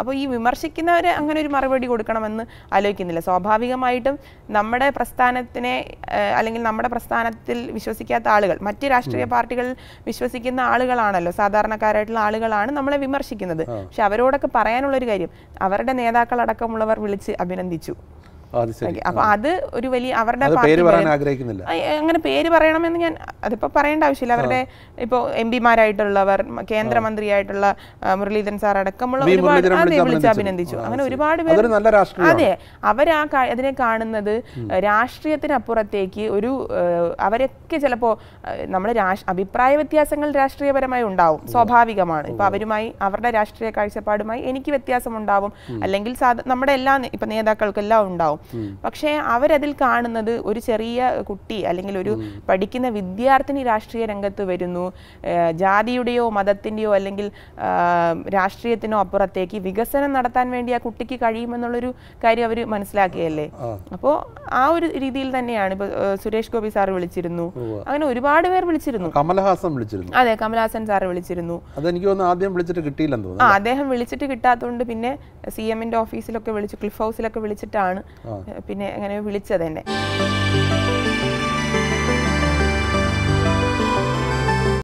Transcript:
അപ്പോൾ ഈ വിമർശിക്കുന്നവരെ അങ്ങനെ ഒരു മറുപടി കൊടുക്കണമെന്ന് ആലോചിക്കുന്നില്ല സ്വാഭാവികമായിട്ടും നമ്മുടെ പ്രസ്ഥാനത്തിനെ ഏഹ്, അല്ലെങ്കിൽ നമ്മുടെ പ്രസ്ഥാനത്തിൽ വിശ്വസിക്കാത്ത ആളുകൾ മറ്റ് രാഷ്ട്രീയ പാർട്ടികളിൽ വിശ്വസിക്കുന്ന ആളുകളാണല്ലോ സാധാരണക്കാരായിട്ടുള്ള ആളുകളാണ് നമ്മളെ വിമർശിക്കുന്നത് പക്ഷെ അവരോടൊക്കെ പറയാനുള്ള ഒരു കാര്യം അവരുടെ നേതാക്കളടക്കമുള്ളവർ വിളിച്ച് അഭിനന്ദിച്ചു ആ, അത് ശരി അപ്പൊ അത് ഒരു വലിയ അവരുടെ അത് പാർട്ടി പേര് പറയാൻ ബലം- ആഗ്രഹിക്കുന്നില്ല അയ് അങ്ങനെ പേര് പറയണമെന്ന് ഞാൻ അതിപ്പോ പറയേണ്ട ആവശ്യമില്ല അവരുടെ ഇപ്പോൾ എം പിമാരായിട്ടുള്ളവർ കേന്ദ്രമന്ത്രിയായിട്ടുള്ള ആ, മുരളീധരൻ സാർ അടക്കമുള്ള വി. ഒരുപാട് മുരളീധരൻ അതെ വിളിച്ച് വിളിച്ച് അഭിനന്ദിച്ചു. അഭിനന്ദിച്ചു ആ, അങ്ങനെ ശരി. ഒരുപാട് പേർ അതൊരു നല്ല രാഷ്ട്രീയമാണ്. അതെ അവർ ആ കാ- അതിനെ കാണുന്നത് രാഷ്ട്രീയത്തിനപ്പുറത്തേക്ക് ഒരു ഏഹ്, അവരൊക്കെ ചിലപ്പോൾ നമ്മൾ അഭിപ്രായ വ്യത്യാസങ്ങൾ രാഷ്ട്രീയപരമായി ഉണ്ടാവും സ്വാഭാവികമാണ് ഇപ്പൊ അവരുമായി അവരുടെ രാഷ്ട്രീയ കാഴ്ചപ്പാടുമായി എനിക്ക് വ്യത്യാസം ഉണ്ടാവും അല്ലെങ്കിൽ സാധ- നമ്മുടെ എല്ലാ നേ- ഇപ്പൊ നേതാക്കൾക്കെല്ലാം ഉണ്ടാവും പക്ഷേ അവരതിൽ കാണുന്നത് ഒരു ചെറിയ കുട്ടി അല്ലെങ്കിൽ ഒരു പഠിക്കുന്ന വിദ്യാർത്ഥിനി രാഷ്ട്രീയ രംഗത്ത് വരുന്നു ഏഹ്, ജാതിയുടെയോ മതത്തിന്റെയോ അല്ലെങ്കിൽ ആ, രാഷ്ട്രീയത്തിനോ അപ്പുറത്തേക്ക് വികസനം നടത്താൻ വേണ്ടി ആ കുട്ടിക്ക് കഴിയുമെന്നുള്ളൊരു കാര്യം അവർ മനസ്സിലാക്കിയല്ലേ ആ. അപ്പോൾ ആ ഒരു രീതിയിൽ തന്നെയാണ് ഇപ്പൊ ഏഹ്, സുരേഷ് ഗോപി സാർ വിളിച്ചിരുന്നു അങ്ങനെ ഒരുപാട് പേർ വിളിച്ചിരുന്നു കമലഹാസൻ വിളിച്ചിരുന്നു അതെ കമലഹാസൻ സാറ് വിളിച്ചിരുന്നു അതെനിക്ക് തോന്നുന്നു ആദ്യം വിളിച്ചിട്ട് കിട്ടിയില്ലെന്ന് ആ തോന്നുന്നു അദ്ദേഹം വിളിച്ചിട്ട് കിട്ടാത്തതുകൊണ്ട് പിന്നെ സി എമ്മിന്റെ ഓഫീസിലൊക്കെ വിളിച്ചു ക്ലിഫ് ഹൗസിലൊക്കെ വിളിച്ചിട്ടാണ് ഏഹ്, പിന്നെ അങ്ങനെ വിളിച്ചത് തന്നെ